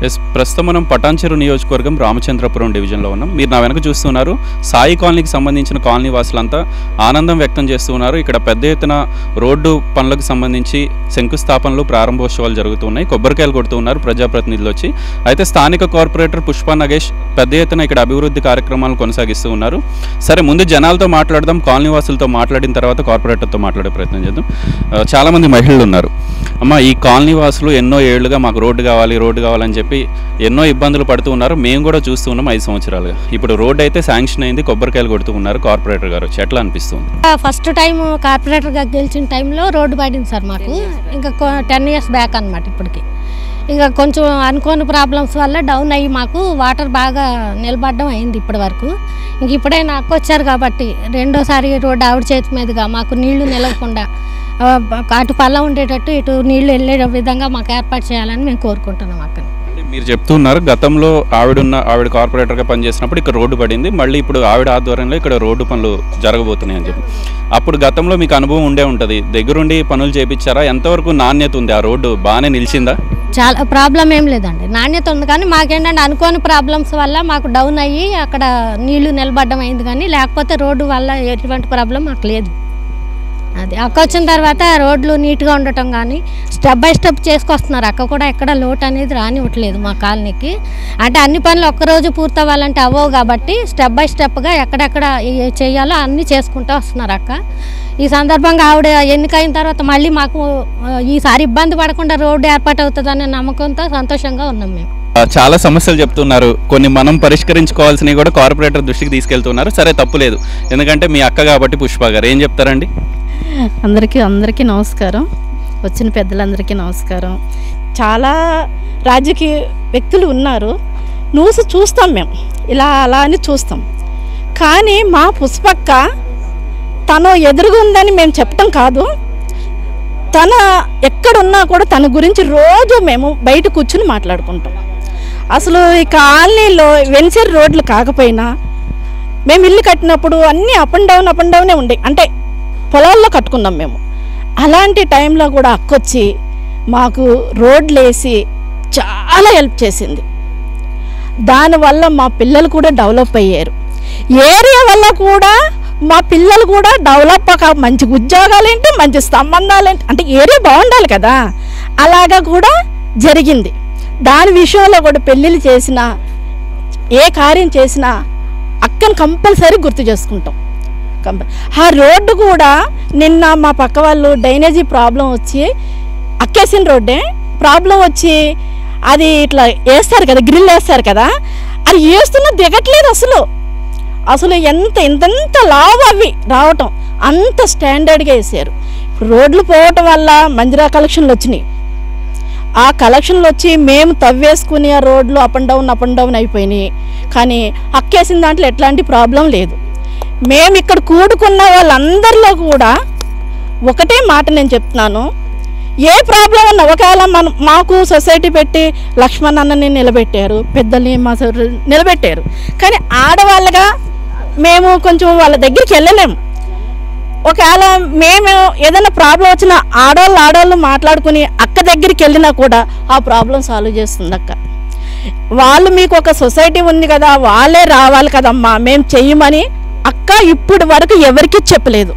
yes ప్రస్తుతం మనం పటాన్చెరు నియోజకవర్గం రామచంద్రపురం డివిజన్లో ఉన్నాం మీరు నా వెనక చూస్తున్నారు సాయి కాలనీకి సంబంధించిన కాలనీ వాసులంతా ఆనందం వ్యక్తం చేస్తున్నారు ఇక్కడ పెద్ద ఎత్తున రోడ్డు పనులకు సంబంధించి శంకుస్థాపనలు ప్రారంభోత్సవాలు జరుగుతున్నాయి కొబ్బరికాయలు కొడుతున్నారు ప్రజాప్రతినిధులు వచ్చి అయితే స్థానిక కార్పొరేటర్ పుష్ప నగేష్ పెద్ద ఎత్తున ఇక్కడ అభివృద్ధి కార్యక్రమాలు కొనసాగిస్తూ ఉన్నారు సరే ముందు జనాలతో మాట్లాడదాం కాలనీ వాసులతో మాట్లాడిన తర్వాత కార్పొరేటర్తో మాట్లాడే ప్రయత్నం చేద్దాం ఆ, చాలామంది మహిళలు ఉన్నారు అమ్మ ఈ కాలనీ వాసులు ఎన్నో ఏళ్లుగా మాకు రోడ్డు కావాలి రోడ్డు కావాలని చెప్పి ఎన్నో ఇబ్బందులు పడుతూ ఉన్నారు మేము కూడా చూస్తూ ఉన్నాం ఐదు సంవత్సరాలుగా ఇప్పుడు రోడ్డు అయితే శాంక్షన్ అయింది కొబ్బరికాయలు కొడుతూ ఉన్నారు కార్పొరేటర్ గారు వచ్చి ఎట్లా అనిపిస్తుంది ఫస్ట్ టైం కార్పొరేటర్గా గెలిచిన టైంలో రోడ్డు పడింది సార్ మాకు ఇంకా టెన్ ఇయర్స్ బ్యాక్ అనమాట ఇప్పటికి ఇంకా కొంచెం అనుకోని ప్రాబ్లమ్స్ వల్ల డౌన్ అయ్యి మాకు వాటర్ బాగా నిలబడడం అయింది ఇప్పటి వరకు ఇంక ఇప్పుడే నాకు వచ్చారు కాబట్టి రెండోసారి రోడ్డు ఆవిడ చేతి మీదుగా మాకు నీళ్లు నిలవకుండా ఆ, అటు పల్ల ఉండేటట్టు ఇటు నీళ్లు వెళ్ళే విధంగా మాకు ఏర్పాటు చేయాలని మేము కోరుకుంటున్నాం అక్కడ అంటే మీరు చెప్తున్నారు గతంలో ఆవిడున్న ఆవిడ కార్పొరేటర్గా పనిచేసినప్పుడు ఇక్కడ రోడ్డు పడింది మళ్ళీ ఇప్పుడు ఆవిడ ఆధ్వర్యంలో ఇక్కడ రోడ్డు పనులు జరగబోతున్నాయి అని చెప్పి అప్పుడు గతంలో మీకు అనుభవం ఉండే ఉంటుంది దగ్గరుండి పనులు చేయించారా ఎంతవరకు నాణ్యత ఉంది ఆ రోడ్డు బాగానే నిలిచిందా చాలా ప్రాబ్లం ఏం లేదండి నాణ్యత ఉంది కానీ మాకేంటంటే అనుకోని ప్రాబ్లమ్స్ వల్ల మాకు డౌన్ అయ్యి అక్కడ నీళ్లు నిలబడడం అయింది కానీ లేకపోతే రోడ్డు వల్ల ఎటువంటి ప్రాబ్లం మాకు లేదు అది అక్క వచ్చిన తర్వాత రోడ్లు నీట్గా ఉండటం కానీ స్టెప్ బై స్టెప్ చేసుకొస్తున్నారు అక్క కూడా ఎక్కడ లోటు అనేది రానివ్వట్లేదు మా కాలనీకి అంటే అన్ని పనులు ఒక్కరోజు పూర్తవ్వాలంటే అవ్వవు కాబట్టి స్టెప్ బై స్టెప్గా ఎక్కడెక్కడ ఏ- చేయాలో అన్నీ చేసుకుంటూ వస్తున్నారు అక్క ఈ సందర్భంగా ఆవిడ ఎన్నికైన తర్వాత మళ్ళీ మాకు ఆ, ఈసారి ఇబ్బంది పడకుండా రోడ్డు ఏర్పాటు అవుతుందనే నమ్మకంతో సంతోషంగా ఉన్నాం మేము ఆ, చాలా సమస్యలు చెప్తున్నారు కొన్ని మనం పరిష్కరించుకోవాల్సినవి కూడా కార్పొరేటర్ దృష్టికి తీసుకెళ్తున్నారు సరే తప్పు లేదు ఎందుకంటే మీ అక్క కాబట్టి పుష్ప గారు ఏం చెప్తారండి అందరికీ అందరికీ నమస్కారం వచ్చిన పెద్దలందరికీ నమస్కారం చాలా రాజకీయ వ్యక్తులు ఉన్నారు న్యూస్ చూస్తాం మేము ఇలా అలా అని చూస్తాం కానీ మా పుష్పక్క తను ఎదురుగా ఉందని మేము చెప్పటం కాదు తన ఎక్కడున్నా కూడా తన గురించి రోజు మేము బయట కూర్చుని మాట్లాడుకుంటాం అసలు ఈ కాలనీలో వెన్సర్ రోడ్లు కాకపోయినా మేము ఇల్లు కట్టినప్పుడు అన్నీ up and down up and డౌనే ఉండే అంటే పొలాల్లో కట్టుకున్నాం మేము అలాంటి టైంలో కూడా అక్కొచ్చి మాకు రోడ్లు వేసి చాలా హెల్ప్ చేసింది దానివల్ల మా పిల్లలు కూడా డెవలప్ అయ్యారు ఏరియా వల్ల కూడా మా పిల్లలు కూడా డెవలప్ ఒక మంచి ఉద్యోగాలు ఏంటి మంచి సంబంధాలు ఏంటి అంటే ఏరియా బాగుండాలి కదా అలాగా కూడా జరిగింది దాని విషయంలో కూడా పెళ్ళిళ్ళు చేసిన ఏ కార్యం చేసినా అక్కను కంపల్సరీ గుర్తు చేసుకుంటాం కంప- ఆ రోడ్డు కూడా నిన్న మా పక్క వాళ్ళు డ్రైనేజీ ప్రాబ్లం వచ్చి అక్కేసిన రోడ్డే ప్రాబ్లం వచ్చి అది ఇట్లా వేస్తారు కదా గ్రిల్ వేస్తారు కదా అది వేస్తున్నా దిగట్లేదు అసలు అసలు ఎంత ఇంతంత లావు అవి రావటం అంత స్టాండర్డ్గా వేసారు ఇప్పుడు రోడ్లు పోవటం వల్ల మందిరా కలెక్షన్లు వచ్చినాయి ఆ కలెక్షన్లు వచ్చి మేము తవ్వేసుకుని ఆ రోడ్లు up and down up and down అయిపోయినాయి కానీ అక్కేసిన దాంట్లో ఎట్లాంటి ప్రాబ్లం లేదు మేము ఇక్కడ కూడుకున్న వాళ్ళందరిలో కూడా ఒకటే మాట నేను చెప్తున్నాను ఏ ప్రాబ్లం ఉన్నా ఒకవేళ మనం మాకు సొసైటీ పెట్టి లక్ష్మణ్ అన్నని నిలబెట్టారు పెద్దల్ని మా సార్ నిలబెట్టారు కానీ ఆడవాళ్ళగా మేము కొంచెం వాళ్ళ దగ్గరికి వెళ్ళలేము ఒకవేళ మేము ఏదైనా ప్రాబ్లం వచ్చినా ఆడవాళ్ళు ఆడవాళ్ళు మాట్లాడుకుని అక్క దగ్గరికి వెళ్ళినా కూడా ఆ ప్రాబ్లం సాల్వ్ చేస్తుంది అక్క వాళ్ళు మీకు ఒక సొసైటీ ఉంది కదా వాళ్ళే రావాలి కదమ్మా మేము చెయ్యమని అక్క ఇప్పుడు వరకు ఎవరికీ చెప్పలేదు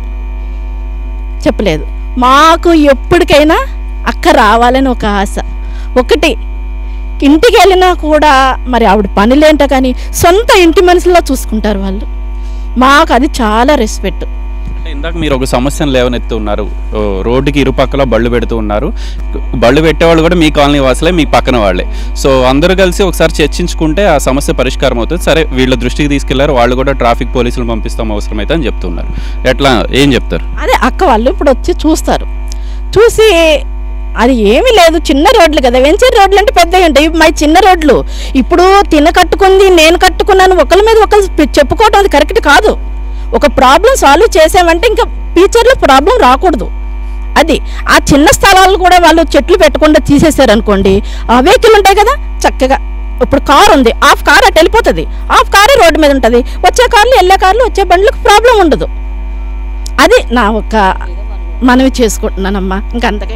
చెప్పలేదు మాకు ఎప్పటికైనా అక్క రావాలని ఒక ఆశ ఒకటి ఇంటికి వెళ్ళినా కూడా మరి ఆవిడ పనులేంటో కానీ సొంత ఇంటి మనుషుల్లో చూసుకుంటారు వాళ్ళు మాకు అది చాలా రెస్పెక్ట్ అంటే ఇందాక మీరు ఒక సమస్యను లేవనెత్తు ఉన్నారు ఓ, రోడ్డుకి ఇరుపక్కల బళ్ళు పెడుతూ ఉన్నారు బళ్ళు పెట్టేవాళ్ళు కూడా మీ కాలనీ వాసులే మీ పక్కన వాళ్ళే సో అందరూ కలిసి ఒకసారి చర్చించుకుంటే ఆ సమస్య పరిష్కారం అవుతుంది సరే వీళ్ళ దృష్టికి తీసుకెళ్లారు వాళ్ళు కూడా ట్రాఫిక్ పోలీసులు పంపిస్తాం అవసరమైతే అని చెప్తున్నారు ఎట్లా ఏం చెప్తారు అదే అక్క వాళ్ళు ఇప్పుడు వచ్చి చూస్తారు చూసి అది ఏమీ లేదు చిన్న రోడ్లు కదా వెంచర్ రోడ్లు అంటే పెద్దవి ఉంటాయి ఇవి మా చిన్న రోడ్లు ఇప్పుడు తిన కట్టుకుంది నేను కట్టుకున్నాను ఒకరి మీద ఒకరు పె- చెప్పుకోవటం అది కరెక్ట్ కాదు ఒక ప్రాబ్లం సాల్వ్ చేసామంటే ఇంకా ఫ్యూచర్లో ప్రాబ్లం రాకూడదు అది ఆ చిన్న స్థలాలు కూడా వాళ్ళు చెట్లు పెట్టకుండా తీసేశారు అనుకోండి ఆ వెహికల్ ఉంటాయి కదా చక్కగా ఇప్పుడు కార్ ఉంది హాఫ్ కార్ అటు వెళ్ళిపోతుంది హాఫ్ కారే రోడ్డు మీద ఉంటుంది వచ్చే కార్లు వెళ్ళే కార్లు వచ్చే బండ్లకు ప్రాబ్లం ఉండదు అది నా ఒక మనవి చేసుకుంటున్నానమ్మా ఇంకా అంతగా ఏం-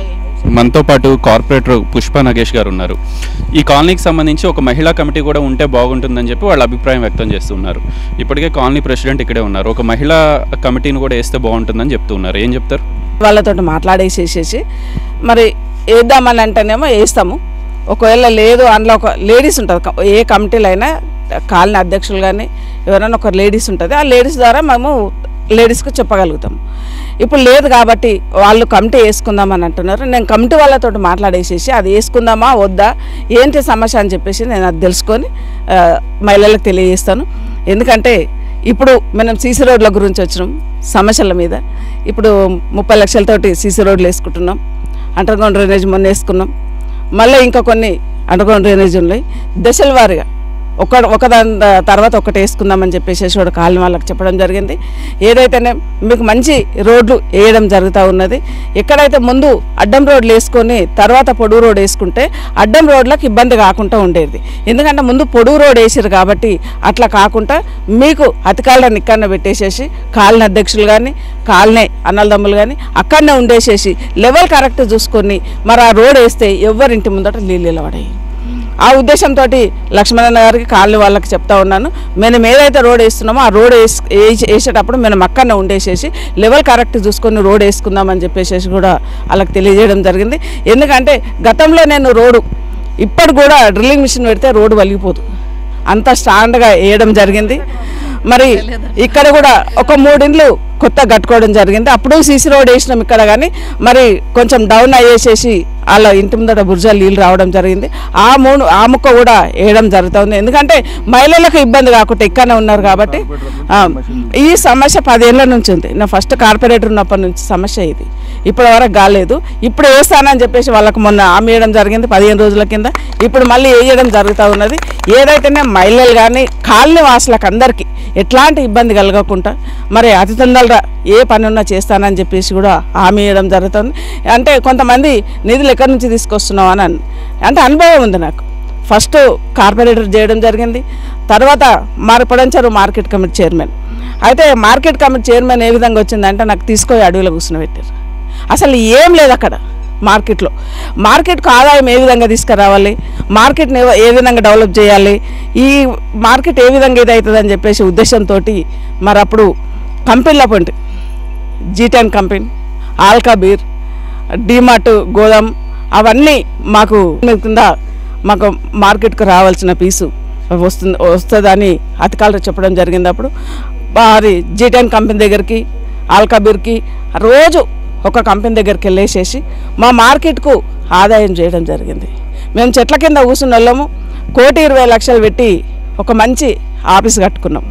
మనతో పాటు కార్పొరేటర్ పుష్ప నగేష్ గారు ఉన్నారు ఈ కాలనీకి సంబంధించి ఒక మహిళా కమిటీ కూడా ఉంటే బాగుంటుందని చెప్పి వాళ్ళ అభిప్రాయం వ్యక్తం చేస్తున్నారు ఇప్పటికే కాలనీ ప్రెసిడెంట్ ఇక్కడే ఉన్నారు ఒక మహిళా కమిటీని కూడా వేస్తే బాగుంటుందని చెప్తున్నారు ఏం చెప్తారు వాళ్ళతో మాట్లాడేసేసేసి మరి వేద్దామని అంటేనేమో వేస్తాము ఒకవేళ లేదు అందులో ఒక లేడీస్ ఉంటుంది క- ఏ కమిటీలో అయినా కాలనీ అధ్యక్షులు కానీ ఎవరైనా ఒక లేడీస్ ఉంటుంది ఆ లేడీస్ ద్వారా మేము లేడీస్కి చెప్పగలుగుతాం ఇప్పుడు లేదు కాబట్టి వాళ్ళు కమిటీ వేసుకుందామని అంటున్నారు నేను కమిటీ వాళ్ళతో మాట్లాడేసేసి అది వేసుకుందామా వద్దా ఏంటి సమస్య అని చెప్పేసి నేను అది తెలుసుకొని ఆ, మహిళలకు తెలియజేస్తాను ఎందుకంటే ఇప్పుడు మనం సీసీ రోడ్ల గురించి వచ్చినాం సమస్యల మీద ఇప్పుడు ముప్పై లక్షలతోటి సీసీ రోడ్లు వేసుకుంటున్నాం అండర్ గ్రౌండ్ డ్రైనేజ్ మొన్న వేసుకున్నాం మళ్ళీ ఇంకా కొన్ని అండర్ గ్రౌండ్ డ్రైనేజ్ ఉన్నాయి దశల వారీగా ఒక ఒకదాని తర్వాత ఒకటి వేసుకుందామని చెప్పేసి కూడా కాలనీ వాళ్ళకి చెప్పడం జరిగింది ఏదైతేనే మీకు మంచి రోడ్లు వేయడం జరుగుతూ ఉన్నది ఎక్కడైతే ముందు అడ్డం రోడ్లు వేసుకొని తర్వాత పొడుగు రోడ్ వేసుకుంటే అడ్డం రోడ్లకు ఇబ్బంది కాకుండా ఉండేది ఎందుకంటే ముందు పొడుగు రోడ్ వేసారు కాబట్టి అట్లా కాకుండా మీకు అతికాలను ఇక్కడనే పెట్టేసేసి కాలనీ అధ్యక్షులు కానీ కాలనీ అన్నలదమ్ములు కానీ అక్కడనే ఉండేసేసి లెవెల్ కరెక్ట్ చూసుకొని మరి ఆ రోడ్ వేస్తే ఎవరింటి ముందట నీళ్ళు నిలబడాయి ఆ ఉద్దేశంతో లక్ష్మణన్న గారికి కాలనీ వాళ్ళకి చెప్తా ఉన్నాను మేము ఏదైతే రోడ్ వేస్తున్నామో ఆ రోడ్ వేసి వేసి- వేసేటప్పుడు మేము అక్కడనే ఉండేసేసి లెవెల్ కరెక్ట్ చూసుకొని రోడ్ వేసుకుందామని చెప్పేసి కూడా వాళ్ళకి తెలియజేయడం జరిగింది ఎందుకంటే గతంలో నేను రోడ్డు ఇప్పటి కూడా డ్రిల్లింగ్ మిషన్ పెడితే రోడ్డు వలిగిపోదు అంత స్టాండ్గా వేయడం జరిగింది మరి ఇక్కడ కూడా ఒక మూడిండ్లు కొత్త కట్టుకోవడం జరిగింది అప్పుడు సీసీ రోడ్ వేసినాం ఇక్కడ కానీ మరి కొంచెం డౌన్ అయ్యేసేసి వాళ్ళ ఇంటి ముందట బుర్జాలు నీళ్ళు రావడం జరిగింది ఆ మూడు ఆ ముక్క కూడా వేయడం జరుగుతుంది ఎందుకంటే మహిళలకు ఇబ్బంది కాకుండా ఇక్కడనే ఉన్నారు కాబట్టి ఆ, ఈ సమస్య పదేళ్ల నుంచి ఉంది నా ఫస్ట్ కార్పొరేటర్ ఉన్నప్పటి నుంచి సమస్య ఇది ఇప్పటి వరకు కాలేదు ఇప్పుడు వేస్తానని చెప్పేసి వాళ్ళకు మొన్న హామీ వేయడం జరిగింది పదిహేను రోజుల కింద ఇప్పుడు మళ్ళీ వేయడం జరుగుతూ ఉన్నది ఏదైతేనే మహిళలు కానీ కాలనీ వాసులకు అందరికీ ఎట్లాంటి ఇబ్బంది కలగకుండా మరి అతి తొందరగా ఏ పని ఉన్నా చేస్తానని చెప్పేసి కూడా హామీ ఇవ్వడం జరుగుతుంది అంటే కొంతమంది నిధులు ఎక్కడి నుంచి తీసుకొస్తున్నావు అని అన్- అంటే అనుభవం ఉంది నాకు ఫస్ట్ కార్పొరేటర్ చేయడం జరిగింది తర్వాత మారపడంచారు మార్కెట్ కమిటీ చైర్మన్ అయితే మార్కెట్ కమిటీ చైర్మన్ ఏ విధంగా వచ్చిందంటే నాకు తీసుకొని అడవిలో కూర్చుని పెట్టారు అసలు ఏం లేదు అక్కడ మార్కెట్లో మార్కెట్కు ఆదాయం ఏ విధంగా తీసుకురావాలి మార్కెట్ని ఏ- ఏ విధంగా డెవలప్ చేయాలి ఈ మార్కెట్ ఏ విధంగా ఇది అవుతుంది అని చెప్పేసి ఉద్దేశంతో మరి అప్పుడు కంపెనీల పండి G ten company Al Kabeer DMart గోదాం అవన్నీ మాకు కింద మాకు మార్కెట్కు రావాల్సిన పీసు వస్తుంది వస్తుందని అధికారులు చెప్పడం జరిగింది అప్పుడు మరి జీ టెన్ కంపెనీ దగ్గరికి ఆల్కా బీర్కి రోజు ఒక కంపెనీ దగ్గరికి వెళ్ళేసేసి మా మార్కెట్కు ఆదాయం చేయడం జరిగింది మేము చెట్ల కింద కూర్చున్న వాళ్ళము కోటి ఇరవై లక్షలు పెట్టి ఒక మంచి ఆఫీస్ కట్టుకున్నాం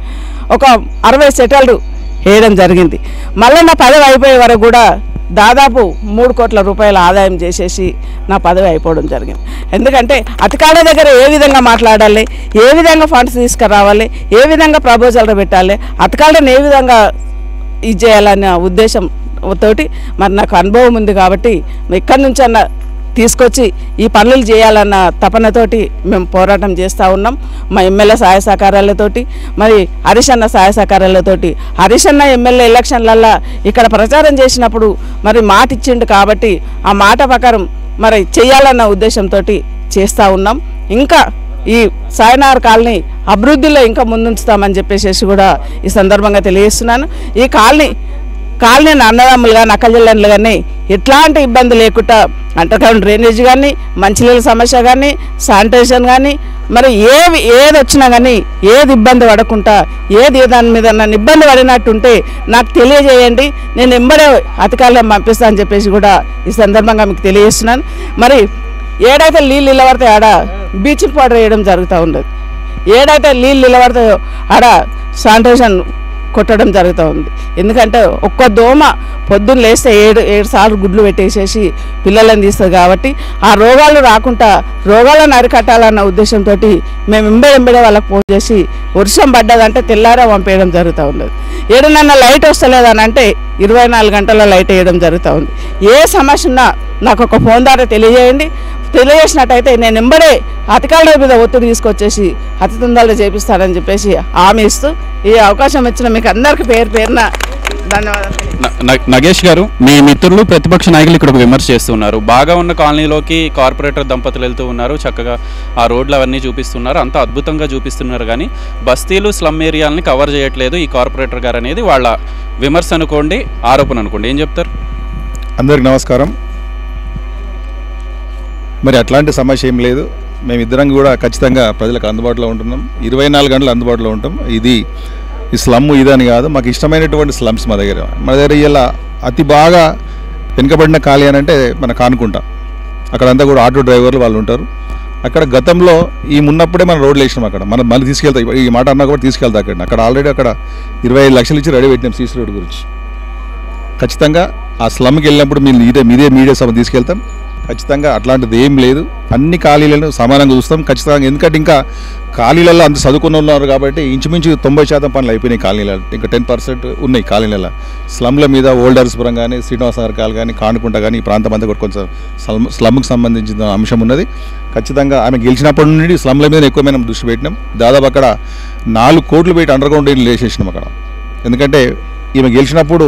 ఒక అరవై సెటిల్డ్ వేయడం జరిగింది మళ్ళీ నా పదవి అయిపోయే వరకు కూడా దాదాపు మూడు కోట్ల రూపాయల ఆదాయం చేసేసి నా పదవి అయిపోవడం జరిగింది ఎందుకంటే అధికారుల దగ్గర ఏ విధంగా మాట్లాడాలి ఏ విధంగా ఫండ్స్ తీసుకురావాలి ఏ విధంగా ప్రపోజల్ పెట్టాలి అధికారులను ఏ విధంగా ఇది చేయాలనే ఉద్దేశం తోటి మరి నాకు అనుభవం ఉంది కాబట్టి ఎక్కడి నుంచన్నా తీసుకొచ్చి ఈ పనులు చేయాలన్న తపనతోటి మేము పోరాటం చేస్తూ ఉన్నాం మా ఎమ్మెల్యే సహాయ సహకారాలతోటి మరి హరీష్ అన్న సహాయ సహకారాలతోటి హరీష్ అన్న ఎమ్మెల్యే ఎలక్షన్లల్లో ఇక్కడ ప్రచారం చేసినప్పుడు మరి మాట ఇచ్చిండు కాబట్టి ఆ మాట ప్రకారం మరి చేయాలన్న ఉద్దేశంతో చేస్తూ ఉన్నాం ఇంకా ఈ సాయనార్ కాలనీ అభివృద్ధిలో ఇంకా ముందుంచుతామని చెప్పేసి కూడా ఈ సందర్భంగా తెలియజేస్తున్నాను ఈ కాలనీ కాలనీ అన్నదమ్ములు కానీ అక్కజల్లు కానీ ఎట్లాంటి ఇబ్బంది లేకుండా అంటర్గ్రౌండ్ డ్రైనేజ్ కానీ మంచినీళ్ళ సమస్య కానీ శానిటేషన్ కానీ మరి ఏవి ఏది వచ్చినా కానీ ఏది ఇబ్బంది పడకుండా ఏది దాని మీద నన్ను ఇబ్బంది పడినట్టుంటే నాకు తెలియజేయండి నేను ఎంబడే అధికారులను పంపిస్తా అని చెప్పేసి కూడా ఈ సందర్భంగా మీకు తెలియజేస్తున్నాను మరి ఏడైతే నీళ్ళు నిలబడతాయి ఆడ బ్లీచింగ్ పౌడర్ వేయడం జరుగుతూ ఉండదు ఏడైతే నీళ్ళు నిలబడతాయో ఆడ శానిటేషన్ కొట్టడం జరుగుతూ ఉంది ఎందుకంటే ఒక్క దోమ పొద్దున్న లేస్తే ఏడు ఏడు సార్లు గుడ్లు పెట్టేసేసి పిల్లలను తీస్తుంది కాబట్టి ఆ రోగాలు రాకుండా రోగాలను అరికట్టాలన్న ఉద్దేశంతో మేము ఎంబడే ఎంబడే వాళ్ళకి ఫోన్ చేసి వర్షం పడ్డదంటే తెల్లారా పంపేయడం జరుగుతూ ఉన్నది ఏడనన్నా లైట్ వస్తలేదని అంటే ఇరవై నాలుగు గంటల లైట్ వేయడం జరుగుతూ ఉంది ఏ సమస్య ఉన్నా నాకు ఒక ఫోన్ ద్వారా తెలియజేయండి తెలియజేసినట్టయితే నేను ఎంబడే అధికారుల మీద ఒత్తిడి తీసుకొచ్చేసి అతి తొందరగా చేపిస్తానని చెప్పేసి హామీ ఇస్తూ ఈ అవకాశం ఇచ్చిన మీకు అందరికీ పేరు పేరున ధన్యవాదాలు న- న- నగేష్ గారు మీ మిత్రులు ప్రతిపక్ష నాయకులు ఇక్కడ ఒక విమర్శ చేస్తున్నారు బాగా ఉన్న కాలనీలోకి కార్పొరేటర్ దంపతులు వెళ్తూ ఉన్నారు చక్కగా ఆ రోడ్లు అవన్నీ చూపిస్తున్నారు అంత అద్భుతంగా చూపిస్తున్నారు కానీ బస్తీలు స్లమ్ ఏరియాలని కవర్ చేయట్లేదు ఈ కార్పొరేటర్ గారు అనేది వాళ్ళ విమర్శ అనుకోండి ఆరోపణ అనుకోండి ఏం చెప్తారు అందరికి నమస్కారం మరి అట్లాంటి సమస్య ఏం లేదు మేమిద్దరం కూడా ఖచ్చితంగా ప్రజలకు అందుబాటులో ఉంటున్నాం ఇరవై నాలుగు గంటలు అందుబాటులో ఉంటాం ఇది ఈ స్లమ్ ఇదని కాదు మాకు ఇష్టమైనటువంటి స్లమ్స్ మా దగ్గర మన దగ్గర ఇలా అతి బాగా వెనుకబడిన ఖాళీ అని అంటే మన కానుకుంటా అక్కడంతా కూడా ఆటో డ్రైవర్లు వాళ్ళు ఉంటారు అక్కడ గతంలో ఈ మున్నప్పుడే మనం రోడ్లు వేసినాం అక్కడ మనం మళ్ళీ తీసుకెళ్తాం ఈ మాట అన్నా కూడా తీసుకెళ్తాం అక్కడ అక్కడ ఆల్రెడీ అక్కడ ఇరవై ఐదు లక్షలు ఇచ్చి రెడీ పెట్టినాం సీసీ రోడ్ గురించి ఖచ్చితంగా ఆ స్లమ్కి వెళ్ళినప్పుడు మీరు మీదే మీదే మీడియా సభ తీసుకెళ్తాం ఖచ్చితంగా అట్లాంటిది ఏం లేదు అన్ని ఖాళీలను సమానంగా చూస్తాం ఖచ్చితంగా ఎందుకంటే ఇంకా ఖాళీలలో అంత చదువుకుని ఉన్నారు కాబట్టి ఇంచుమించు తొంభై శాతం పనులు అయిపోయినాయి ఖాళీలలో ఇంకా టెన్ పర్సెంట్ ఉన్నాయి ఖాళీలలో స్లమ్ల మీద ఓల్డర్స్పురం కానీ శ్రీనివాస నగర్ కాల్ కానీ కానుకుంట కానీ ఈ ప్రాంతం అంతా కూడా కొంచెం స్లమ్ స్లమ్కి సంబంధించిన అంశం ఉన్నది ఖచ్చితంగా ఆమె గెలిచినప్పటి నుండి స్లమ్ల మీద ఎక్కువ మనం దృష్టి పెట్టినాం దాదాపు అక్కడ నాలుగు కోట్లు పెట్టి అండర్ గ్రౌండ్ డ్రైన్లు వేసేసినాం అక్కడ ఎందుకంటే ఈమె గెలిచినప్పుడు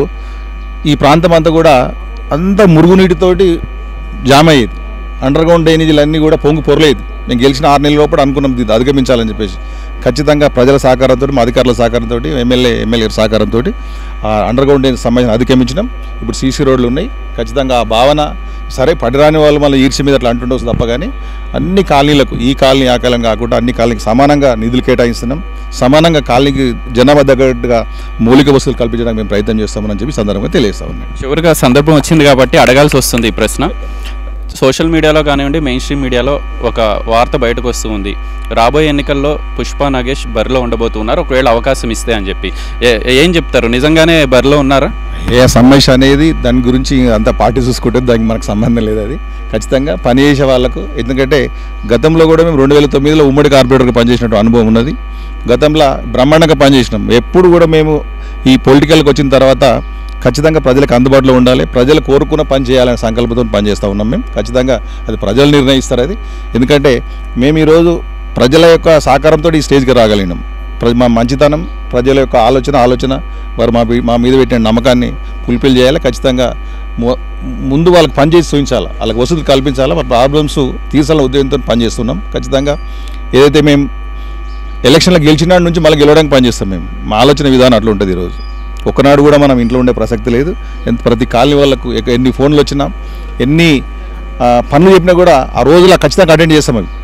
ఈ ప్రాంతం అంతా కూడా అంత మురుగునీటితోటి జామ్ అయ్యేది అండర్ గ్రౌండ్ డ్రైనేజీలు అన్నీ కూడా పొంగి పొరలేదు మేము గెలిచిన ఆరు నెలల లోపల అనుకున్నాం దీన్ని అధిగమించాలని చెప్పేసి ఖచ్చితంగా ప్రజల సహకారంతో మా అధికారుల సహకారంతో ఎమ్మెల్యే ఎమ్మెల్యే సహకారంతో ఆ అండర్ గ్రౌండ్ డ్రైనేజ్ సంబంధించిన అధిగమించినాం ఇప్పుడు సీసీ రోడ్లు ఉన్నాయి ఖచ్చితంగా ఆ భావన సరే పడిరాని వాళ్ళు మళ్ళీ ఈర్ష్య మీద అట్లా అంటుండవచ్చు తప్ప కానీ అన్ని కాలనీలకు ఈ కాలనీ ఆ కాలనీ కాకుండా అన్ని కాలనీకి సమానంగా నిధులు కేటాయిస్తున్నాం సమానంగా కాలనీకి జనాభా తగ్గట్టుగా మౌలిక వసతులు కల్పించడానికి మేము ప్రయత్నం చేస్తామని చెప్పి ఈ సందర్భంగా తెలియజేస్తా ఉన్నాం చివరిగా సందర్భం వచ్చింది కాబట్టి అడగాల్సి వస్తుంది ఈ ప్రశ్న సోషల్ మీడియాలో కానివ్వండి మెయిన్ స్ట్రీమ్ మీడియాలో ఒక వార్త బయటకు వస్తూ ఉంది రాబోయే ఎన్నికల్లో పుష్ప నాగేష్ బరిలో ఉండబోతున్నారు ఒకవేళ అవకాశం ఇస్తే అని చెప్పి ఏ- ఏం చెప్తారు నిజంగానే బరిలో ఉన్నారా ఏ సమస్య అనేది దాని గురించి అంత పార్టీ చూసుకుంటే దానికి మనకు సంబంధం లేదు అది ఖచ్చితంగా పని చేసే వాళ్ళకు ఎందుకంటే గతంలో కూడా మేము రెండు వేల తొమ్మిదిలో ఉమ్మడి కార్పొరేటర్గా పనిచేసినట్టు అనుభవం ఉన్నది గతంలో బ్రహ్మాండంగా పనిచేసినాం ఎప్పుడు కూడా మేము ఈ పొలిటికల్కి వచ్చిన తర్వాత ఖచ్చితంగా ప్రజలకు అందుబాటులో ఉండాలి ప్రజలు కోరుకున్న పని చేయాలనే సంకల్పంతో పనిచేస్తూ ఉన్నాం మేము ఖచ్చితంగా అది ప్రజలు నిర్ణయిస్తారు అది ఎందుకంటే మేము ఈరోజు ప్రజల యొక్క సహకారంతో ఈ స్టేజ్కి రాగలిగినాం ప్ర- మా మంచితనం ప్రజల యొక్క ఆలోచన ఆలోచన వారు మా మీ- మా మీద పెట్టిన నమ్మకాన్ని ఫుల్ఫిల్ చేయాలి ఖచ్చితంగా ము- ముందు వాళ్ళకి పని చేసి చూపించాలి వాళ్ళకి వసతులు కల్పించాలి వాళ్ళ ప్రాబ్లమ్స్ తీర్చాల ఉద్యోగంతో పనిచేస్తున్నాం ఖచ్చితంగా ఏదైతే మేము ఎలక్షన్లో గెలిచిన నుంచి మళ్ళీ గెలవడానికి పనిచేస్తాం మేము మా ఆలోచన విధానం అట్లా ఉంటుంది ఈరోజు ఒకనాడు కూడా మనం ఇంట్లో ఉండే ప్రసక్తి లేదు ఎంత ప్రతి కాలనీ వాళ్ళకు ఎక్క- ఎన్ని ఫోన్లు వచ్చినా ఎన్ని ఆ, పనులు చెప్పినా కూడా ఆ రోజులో ఖచ్చితంగా అటెండ్ చేస్తాం అవి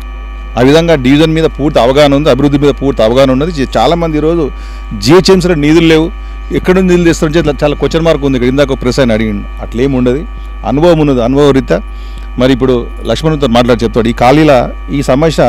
ఆ విధంగా డివిజన్ మీద పూర్తి అవగాహన ఉంది అభివృద్ధి మీద పూర్తి అవగాహన ఉన్నది చే- చాలామంది ఈరోజు జిహెచ్ఎంసీలో నిధులు లేవు ఎక్కడ నుంచి నిధులు తెస్తారని చెప్పి చాలా క్వశ్చన్ మార్క్ ఉంది ఇక్కడ ఇందాక ప్రెస్ ఆయన అడిగిండు అట్లేం ఉండదు అనుభవం ఉన్నది అనుభవ రీత్యా మరి ఇప్పుడు లక్ష్మణ్తో మాట్లాడి చెప్తాడు ఈ ఖాళీల ఈ సమస్య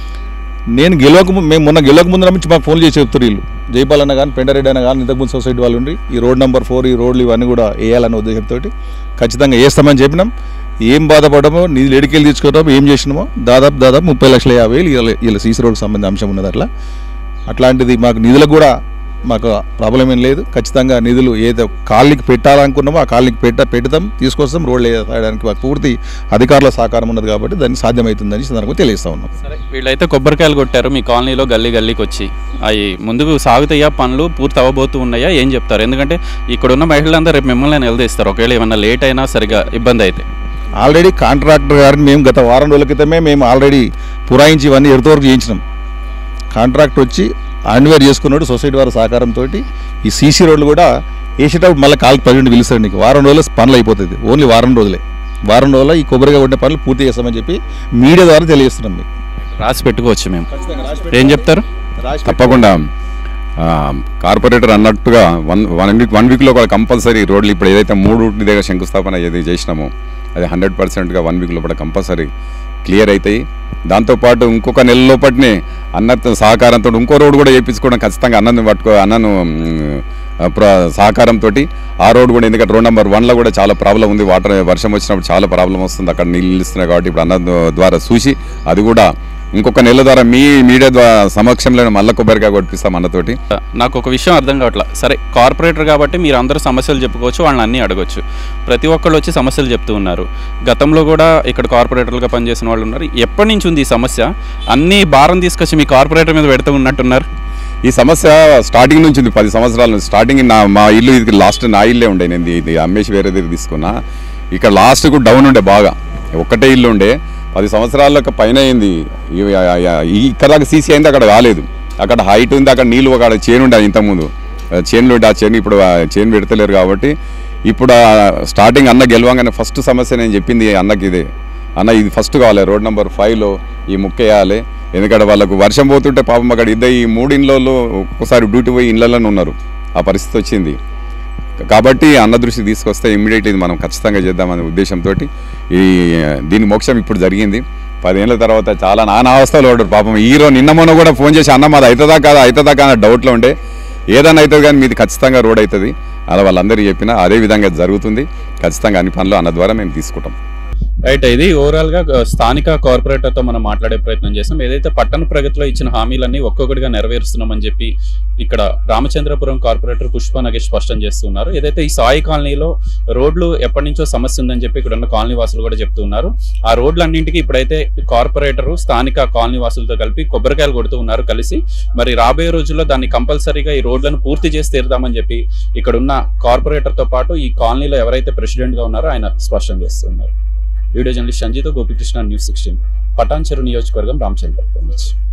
నేను గెలవక ము- మేము మొన్న గెలవక ముందు నుంచి మాకు ఫోన్ చేసి చెప్తారు వీళ్ళు జైపాల్ అన్న కానీ పెండరెడ్డి అన్న కానీ ఇంతకుముందు సొసైటీ వాళ్ళు ఉండి ఈ రోడ్ నెంబర్ ఫోర్ ఈ రోడ్లు ఇవన్నీ కూడా వేయాలన్న ఉద్దేశంతో ఖచ్చితంగా వేస్తామని చెప్పినాం ఏం బాధపడమో నిధులు ఎడికెళ్ళి తీసుకున్నామో ఏం చేసినామో దాదాపు దాదాపు ముప్పై లక్షల యాభై వేలు ఇలా ఇలా సీసీ రోడ్కి సంబంధించిన అంశం ఉన్నది అట్లా అట్లాంటిది మాకు నిధులకు కూడా మాకు ప్రాబ్లం ఏం లేదు ఖచ్చితంగా నిధులు ఏదో కాలనీకి పెట్టాలనుకున్నామో ఆ కాలనీకి పెట్ట పెడతాం తీసుకొస్తాం రోడ్లు వేయడానికి మాకు పూర్తి అధికారుల సహకారం ఉన్నది కాబట్టి దానికి సాధ్యమవుతుందని ఈ సందర్భంగా తెలియజేస్తా ఉన్నాం సరే వీళ్ళైతే కొబ్బరికాయలు కొట్టారు మీ కాలనీలో గల్లీ గల్లీకి వచ్చి అవి ముందుకు సాగుతాయా పనులు పూర్తి అవ్వబోతూ ఉన్నాయా ఏం చెప్తారు ఎందుకంటే ఇక్కడ ఉన్న మహిళలందరూ రేపు మిమ్మల్ని నిలదీస్తారు ఒకవేళ ఏమన్నా లేట్ అయినా సరిగా ఇబ్బంది అయితే ఆల్రెడీ కాంట్రాక్టర్ గారిని మేము గత వారం రోజుల క్రితమే మేము ఆల్రెడీ పురాయించి ఇవన్నీ ఎర్త్ వర్క్ చేయించినాం కాంట్రాక్టర్ వచ్చి హ్యాండ్వేర్ చేసుకున్నాడు సొసైటీ వారి సహకారంతో ఈ సీసీ రోడ్లు కూడా వేసేటప్పుడు మళ్ళీ కాల్ ప్రజెంట్ పిలుస్తాడు నీకు వారం రోజులు పనులు అయిపోతుంది ఓన్లీ వారం రోజులే వారం రోజుల్లో ఈ కొబ్బరిగా కొట్టే పనులు పూర్తి చేస్తామని చెప్పి మీడియా ద్వారా తెలియజేస్తున్నాం మీకు రాసి పెట్టుకోవచ్చు మేము ఏం చెప్తారు తప్పకుండా ఆ, కార్పొరేటర్ అన్నట్టుగా వన్ వన్ వీక్ వన్ వీక్లో కూడా కంపల్సరీ రోడ్లు ఇప్పుడు ఏదైతే మూడు దగ్గర శంకుస్థాపన ఏదైతే చేసినామో అది హండ్రెడ్ పర్సెంట్గా వన్ వీక్ లోపల కంపల్సరీ క్లియర్ అవుతాయి దాంతోపాటు ఇంకొక నెల లోపటినే అన్న సహకారంతో ఇంకో రోడ్ కూడా వేయించుకోవడం ఖచ్చితంగా అన్నను పట్టుకో అన్నను మ్, ఆ, ప్ర సహకారంతో ఆ రోడ్ కూడా ఎందుకంటే రోడ్ నెంబర్ వన్లో కూడా చాలా ప్రాబ్లం ఉంది వాటర్ వర్షం వచ్చినప్పుడు చాలా ప్రాబ్లం వస్తుంది అక్కడ నీళ్ళు ఇస్తున్నాయి కాబట్టి ఇప్పుడు అన్న ద్వారా చూసి అది కూడా ఇంకొక నెల ద్వారా మీ మీడియా ద్వారా సమక్షంలో మళ్ళీ కొబ్బరికాయ కొట్టిస్తాం అన్నతోటి నాకు ఒక విషయం అర్థం కావట్లా సరే కార్పొరేటర్ కాబట్టి మీరు అందరూ సమస్యలు చెప్పుకోవచ్చు వాళ్ళని అన్నీ అడగొచ్చు ప్రతి ఒక్కళ్ళు వచ్చి సమస్యలు చెప్తూ ఉన్నారు గతంలో కూడా ఇక్కడ కార్పొరేటర్లుగా పనిచేసిన వాళ్ళు ఉన్నారు ఎప్పటి నుంచి ఉంది ఈ సమస్య అన్ని భారం తీసుకొచ్చి మీ కార్పొరేటర్ మీద పెడుతూ ఉన్నట్టున్నారు ఈ సమస్య స్టార్టింగ్ నుంచి ఉంది పది సంవత్సరాల నుంచి స్టార్టింగ్ నా మా ఇల్లు ఇది లాస్ట్ నా ఇల్లే ఉండే నేను ఇది- ఇది అమ్మేసి వేరే దగ్గర తీసుకున్నా ఇక్కడ లాస్ట్కు డౌన్ ఉండే బాగా ఒక్కటే ఇల్లు ఉండే పది సంవత్సరాలకు పైన అయింది ఈ- ఈ- ఇక్కడ దాకా సీసీ అయింది అక్కడ కాలేదు అక్కడ హైట్ ఉంది అక్కడ నీళ్ళు అక్కడ చేను ఉండే ఇంతకుముందు చేనులు ఉండే ఆ చేను ఇప్పుడు ఆ చేను పెడతలేరు కాబట్టి ఇప్పుడు ఆ స్టార్టింగ్ అన్న గెలవంగానే ఫస్ట్ సమస్య నేను చెప్పింది అన్నకి ఇదే అన్న ఇది ఫస్ట్ కావాలి రోడ్ నెంబర్ ఫైవ్లో ఈ ముక్క వేయాలి ఎందుకంటే వాళ్ళకు వర్షం పోతుంటే పాపం అక్కడ ఇద్దరు ఈ మూడు ఇండ్లలో ఒక్కొక్కసారి డ్యూటీ పోయి ఇళ్ళలోనే ఉన్నారు ఆ పరిస్థితి వచ్చింది కాబట్టి అన్న దృష్టి తీసుకొస్తే ఇమ్మీడియట్ ఇది మనం ఖచ్చితంగా చేద్దామనే ఉద్దేశంతో ఈ దీని మోక్షం ఇప్పుడు జరిగింది పదేళ్ళ తర్వాత చాలా నానా అవస్థలు పడ్డారు పాపం హీరో నిన్న మొన్న కూడా ఫోన్ చేసి అన్న మాది అవుతుందా కాదా అవుతుందా కాదా డౌట్లో ఉండే ఏదైనా అవుతుంది కానీ మీది ఖచ్చితంగా రోడ్ అవుతుంది అలా వాళ్ళందరూ చెప్పినా అదే విధంగా జరుగుతుంది ఖచ్చితంగా అన్ని పనులు అన్న ద్వారా మేము తీసుకుంటాం రైట్ ఇది ఓవరాల్ గా ఆ, స్థానిక కార్పొరేటర్ తో మనం మాట్లాడే ప్రయత్నం చేసాం ఏదైతే పట్టణ ప్రగతిలో ఇచ్చిన హామీలన్నీ ఒక్కొక్కటిగా నెరవేరుస్తున్నామని చెప్పి ఇక్కడ రామచంద్రపురం కార్పొరేటర్ పుష్ప నగేష్ స్పష్టం చేస్తున్నారు ఏదైతే ఈ సాయి కాలనీలో రోడ్లు ఎప్పటి నుంచో సమస్య ఉందని చెప్పి ఇక్కడ ఉన్న కాలనీ వాసులు కూడా చెప్తున్నారు ఆ రోడ్లన్నింటికి ఇప్పుడైతే కార్పొరేటర్ స్థానిక కాలనీ వాసులతో కలిపి కొబ్బరికాయలు కొడుతూ ఉన్నారు కలిసి మరి రాబోయే రోజుల్లో దాన్ని కంపల్సరీగా ఈ రోడ్లను పూర్తి చేసి తీరుదామని చెప్పి ఇక్కడ ఉన్న కార్పొరేటర్ తో పాటు ఈ కాలనీలో ఎవరైతే ప్రెసిడెంట్ గా ఉన్నారో ఆయన స్పష్టం చేస్తున్నారు వీడియో జర్నలిస్ట్ సంజీతో గోపికృష్ణ న్యూస్ సిక్స్టీన్ పటాన్చెరు నియోజకవర్గం రామచంద్రపురం నుంచి